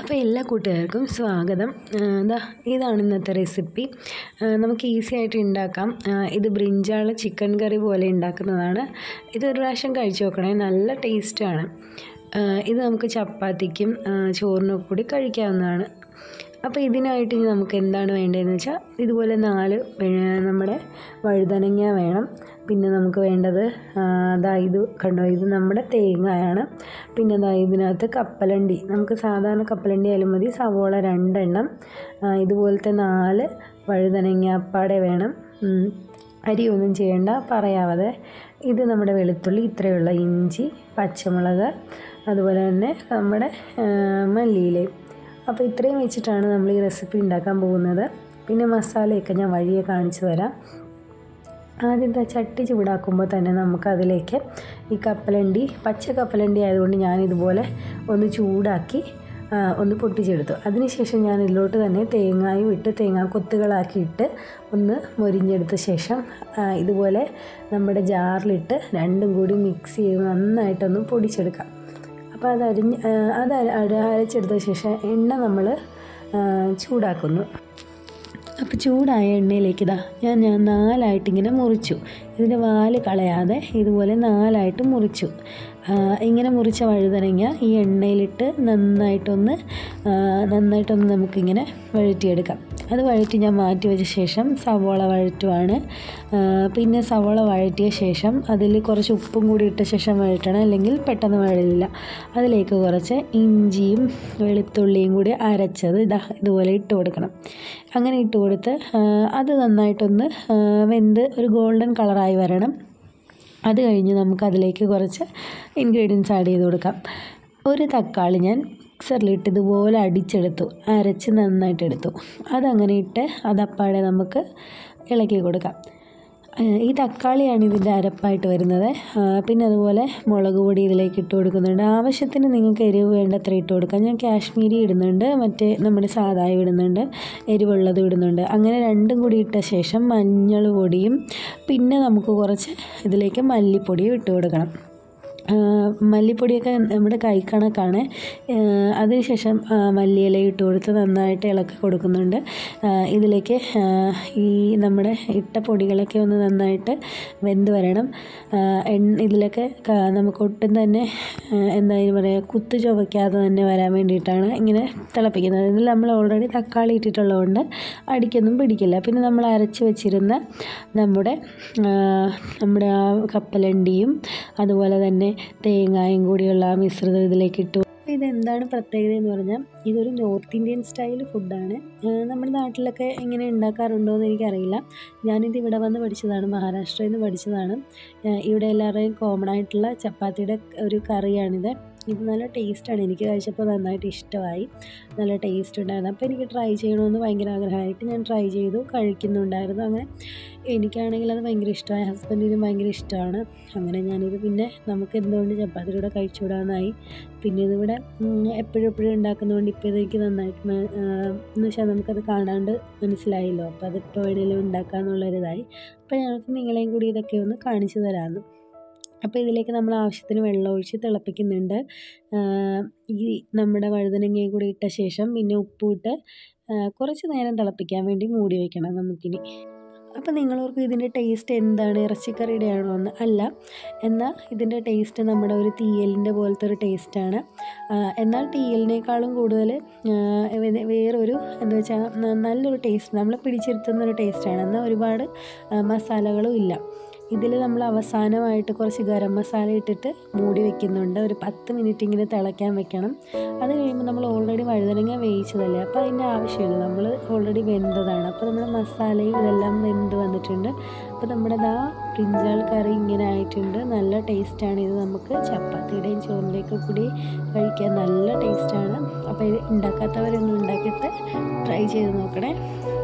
അപ്പോൾ എല്ലാ കൂട്ടുകാർക്കും സ്വാഗതം എന്താ ഇതാണ് ഇന്നത്തെ റെസിപ്പി നമുക്ക് ഈസി ആയിട്ട് ഉണ്ടാക്കാം ഇത് ബ്രിഞ്ചാൾ ചിക്കൻ കറി പോലെ ഉണ്ടാക്കുന്നതാണ് ഇതൊരു പ്രാവശ്യം കഴിച്ചു നോക്കണേ നല്ല ടേസ്റ്റാണ് ഇത് നമുക്ക് ചപ്പാത്തിക്കും ചോറിനും കൂടി കഴിക്കാവുന്നതാണ് അപ്പോൾ ഇതിനായിട്ട് ഇനി നമുക്ക് എന്താണ് വേണ്ടതെന്ന് വെച്ചാൽ ഇതുപോലെ നാല് നമ്മുടെ വഴുതനങ്ങ വേണം പിന്നെ നമുക്ക് വേണ്ടത് അതാ ഇത് കണ്ടോ ഇത് നമ്മുടെ തേങ്ങയാണ് പിന്നെ അതാ ഇതിനകത്ത് കപ്പലണ്ടി നമുക്ക് സാധാരണ കപ്പലണ്ടി ആയാലും മതി സവോള രണ്ടെണ്ണം ഇതുപോലത്തെ നാല് വഴുതനങ്ങ അപ്പാടെ വേണം അരിയൊന്നും ചെയ്യേണ്ട പറയാവതെ ഇത് നമ്മുടെ വെളുത്തുള്ളി ഇത്രയുള്ള ഇഞ്ചി പച്ചമുളക് അതുപോലെ തന്നെ നമ്മുടെ മല്ലിയിലയും അപ്പോൾ ഇത്രയും വെച്ചിട്ടാണ് നമ്മൾ ഈ റെസിപ്പി ഉണ്ടാക്കാൻ പോകുന്നത് പിന്നെ മസാലയൊക്കെ ഞാൻ വഴിയെ കാണിച്ചു തരാം ആദ്യത്തെ ചട്ടി ചൂടാക്കുമ്പോൾ തന്നെ നമുക്ക് അതിലേക്ക് ഈ കപ്പലണ്ടി പച്ച കപ്പലണ്ടി ആയതുകൊണ്ട് ഞാൻ ഇതുപോലെ ഒന്ന് ചൂടാക്കി ഒന്ന് പൊട്ടിച്ചെടുത്തു അതിനുശേഷം ഞാൻ ഇതിലോട്ട് തന്നെ തേങ്ങായും ഇട്ട് തേങ്ങാ കൊത്തുകളാക്കിയിട്ട് ഒന്ന് മൊരിഞ്ഞെടുത്ത ശേഷം ഇതുപോലെ നമ്മുടെ ജാറിലിട്ട് രണ്ടും കൂടി മിക്സ് ചെയ്ത് നന്നായിട്ടൊന്ന് പൊടിച്ചെടുക്കാം അപ്പോൾ അത് അരിഞ്ഞ് അത് അരച്ചെടുത്ത ശേഷം എണ്ണ നമ്മൾ ചൂടാക്കുന്നു അപ്പോൾ ചൂടായ എണ്ണയിലേക്ക് ഇതാ ഞാൻ ഞാൻ നാലായിട്ട് ഇങ്ങനെ മുറിച്ചു ഇതിൻ്റെ വാല് കളയാതെ ഇതുപോലെ നാലായിട്ട് മുറിച്ചു ഇങ്ങനെ മുറിച്ച വഴുതനങ്ങ ഈ എണ്ണയിലിട്ട് നന്നായിട്ടൊന്ന് നന്നായിട്ടൊന്ന് നമുക്കിങ്ങനെ വഴറ്റിയെടുക്കാം അത് വഴറ്റി ഞാൻ മാറ്റി വെച്ച ശേഷം സവോള വഴറ്റുവാണ് പിന്നെ സവോള വഴറ്റിയ ശേഷം അതിൽ കുറച്ച് ഉപ്പും കൂടി ഇട്ട ശേഷം വഴറ്റണം അല്ലെങ്കിൽ പെട്ടെന്ന് വഴലില്ല അതിലേക്ക് കുറച്ച് ഇഞ്ചിയും വെളുത്തുള്ളിയും കൂടി അരച്ചത് ഇതാ ഇതുപോലെ ഇട്ട് കൊടുക്കണം അങ്ങനെ ഇട്ട് കൊടുത്ത് അത് നന്നായിട്ടൊന്ന് വെന്ത് ഒരു ഗോൾഡൻ കളറായി വരണം അത് കഴിഞ്ഞ് നമുക്കതിലേക്ക് കുറച്ച് ഇൻഗ്രീഡിയൻസ് ആഡ് ചെയ്ത് കൊടുക്കാം ഒരു തക്കാളി ഞാൻ മിക്സറിലിട്ട് ഇതുപോലെ അടിച്ചെടുത്തു അരച്ച് നന്നായിട്ട് എടുത്തു അതങ്ങനെ ഇട്ട് അതപ്പാടെ നമുക്ക് ഇളക്കി കൊടുക്കാം ഈ തക്കാളിയാണ് ഇതിൻ്റെ അരപ്പായിട്ട് വരുന്നത് പിന്നെ അതുപോലെ മുളക് പൊടി ഇതിലേക്ക് ഇട്ട് കൊടുക്കുന്നുണ്ട് ആവശ്യത്തിന് നിങ്ങൾക്ക് എരിവ് വേണ്ടത്ര ഇട്ട് കൊടുക്കാം ഞാൻ കാശ്മീരി ഇടുന്നുണ്ട് മറ്റേ നമ്മുടെ സാധായ ഇടുന്നുണ്ട് എരിവുള്ളത് ഇടുന്നുണ്ട് അങ്ങനെ രണ്ടും കൂടി ഇട്ട ശേഷം മഞ്ഞൾ പൊടിയും പിന്നെ നമുക്ക് കുറച്ച് ഇതിലേക്ക് മല്ലിപ്പൊടിയും ഇട്ട് കൊടുക്കണം മല്ലിപ്പൊടിയൊക്കെ നമ്മുടെ കൈക്കണക്കാണ് അതിനുശേഷം മല്ലിയില ഇട്ട് കൊടുത്ത് നന്നായിട്ട് ഇളക്കി കൊടുക്കുന്നുണ്ട് ഇതിലേക്ക് ഈ നമ്മുടെ ഇട്ട പൊടികളൊക്കെ ഒന്ന് നന്നായിട്ട് വെന്ത് വരണം എണ്ണ ഇതിലൊക്കെ നമുക്ക് ഒട്ടും തന്നെ എന്താ പറയുക കുത്തു ചുവയ്ക്കാതെ തന്നെ വരാൻ വേണ്ടിയിട്ടാണ് ഇങ്ങനെ തിളപ്പിക്കുന്നത് ഇതിൽ നമ്മൾ ഓൾറെഡി തക്കാളി ഇട്ടിട്ടുള്ളതുകൊണ്ട് അടിക്കൊന്നും പിടിക്കില്ല പിന്നെ നമ്മൾ അരച്ച് വെച്ചിരുന്ന നമ്മുടെ നമ്മുടെ ആ കപ്പലണ്ടിയും അതുപോലെ തന്നെ തേങ്ങായും കൂടിയുള്ള ആ മിശ്രിതം ഇതിലേക്ക് ഇട്ടു ഇതെന്താണ് പ്രത്യേകത എന്ന് പറഞ്ഞാൽ ഇതൊരു നോർത്ത് ഇന്ത്യൻ സ്റ്റൈൽ ഫുഡാണ് നമ്മുടെ നാട്ടിലൊക്കെ ഇങ്ങനെ ഉണ്ടാക്കാറുണ്ടോ എന്ന് എനിക്കറിയില്ല ഞാനിത് ഇവിടെ വന്ന് പഠിച്ചതാണ് മഹാരാഷ്ട്രയിൽ നിന്ന് പഠിച്ചതാണ് ഇവിടെ എല്ലാവരുടെയും കോമൺ ആയിട്ടുള്ള ചപ്പാത്തിയുടെ ഒരു കറിയാണിത് ഇത് നല്ല ടേസ്റ്റാണ് എനിക്ക് കഴിച്ചപ്പോൾ നന്നായിട്ട് ഇഷ്ടമായി നല്ല ടേസ്റ്റ് ഉണ്ടായിരുന്നു അപ്പോൾ എനിക്ക് ട്രൈ ചെയ്യണമെന്ന് ഭയങ്കര ആഗ്രഹമായിട്ട് ഞാൻ ട്രൈ ചെയ്തു കഴിക്കുന്നുണ്ടായിരുന്നു അങ്ങനെ എനിക്കാണെങ്കിൽ അത് ഭയങ്കര ഇഷ്ടമായി ഹസ്ബൻഡിനും ഭയങ്കര ഇഷ്ടമാണ് അങ്ങനെ ഞാനിത് പിന്നെ നമുക്ക് എന്തുകൊണ്ട് ചപ്പാത്തിയുടെ കഴിച്ചുകൂടാന്നായി പിന്നെ ഇതിവിടെ എപ്പോഴും എപ്പോഴും ഉണ്ടാക്കുന്നതുകൊണ്ട് ഇപ്പോൾ ഇതെനിക്ക് നന്നായിട്ട് എന്ന് വെച്ചാൽ നമുക്കത് കാണാണ്ട് മനസ്സിലായല്ലോ അപ്പോൾ അതിപ്പോൾ വേണേലും ഉണ്ടാക്കാമെന്നുള്ളൊരിതായി അപ്പോൾ ഞങ്ങൾക്ക് നിങ്ങളെയും കൂടി ഇതൊക്കെ ഒന്ന് കാണിച്ചു തരാമെന്ന് അപ്പോൾ ഇതിലേക്ക് നമ്മൾ ആവശ്യത്തിന് വെള്ളം ഒഴിച്ച് തിളപ്പിക്കുന്നുണ്ട് ഈ നമ്മുടെ വഴുതനങ്ങയും കൂടി ഇട്ട ശേഷം പിന്നെ ഉപ്പും കുറച്ച് നേരം തിളപ്പിക്കാൻ വേണ്ടി മൂടി വയ്ക്കണം നമുക്കിനി അപ്പോൾ നിങ്ങളോർക്ക് ഇതിൻ്റെ ടേസ്റ്റ് എന്താണ് ഇറച്ചിക്കറിയുടെ ആണോ എന്ന് അല്ല എന്നാൽ ഇതിൻ്റെ ടേസ്റ്റ് നമ്മുടെ ഒരു തീയലിൻ്റെ പോലത്തെ ഒരു ടേസ്റ്റാണ് എന്നാൽ തീയലിനേക്കാളും കൂടുതൽ വേറൊരു എന്താ വെച്ചാൽ നല്ലൊരു ടേസ്റ്റ് നമ്മളെ പിടിച്ചിരുത്തുന്ന ഒരു ടേസ്റ്റാണ് എന്നാൽ ഒരുപാട് മസാലകളും ഇല്ല ഇതിൽ നമ്മൾ അവസാനമായിട്ട് കുറച്ച് ഗരം മസാല ഇട്ടിട്ട് മൂടി വെക്കുന്നുണ്ട് ഒരു പത്ത് മിനിറ്റ് ഇങ്ങനെ തിളയ്ക്കാൻ വെക്കണം അത് കഴിയുമ്പോൾ നമ്മൾ ഓൾറെഡി വഴുതനങ്ങ വേവിച്ചതല്ലേ അപ്പോൾ അതിൻ്റെ ആവശ്യമില്ല നമ്മൾ ഓൾറെഡി വെന്തതാണ് അപ്പോൾ നമ്മുടെ മസാലയും ഇതെല്ലാം വെന്ത് വന്നിട്ടുണ്ട് അപ്പോൾ നമ്മുടെ ദാ ബ്രിഞ്ചാൾ കറി ഇങ്ങനെ ആയിട്ടുണ്ട് നല്ല ടേസ്റ്റാണ് ഇത് നമുക്ക് ചപ്പാത്തിയുടെയും ചോറിൻ്റെയൊക്കെ കൂടി കഴിക്കാൻ നല്ല ടേസ്റ്റാണ് അപ്പോൾ ഇത് ഉണ്ടാക്കാത്തവരൊന്നും ഉണ്ടാക്കിയിട്ട് ട്രൈ ചെയ്ത് നോക്കണേ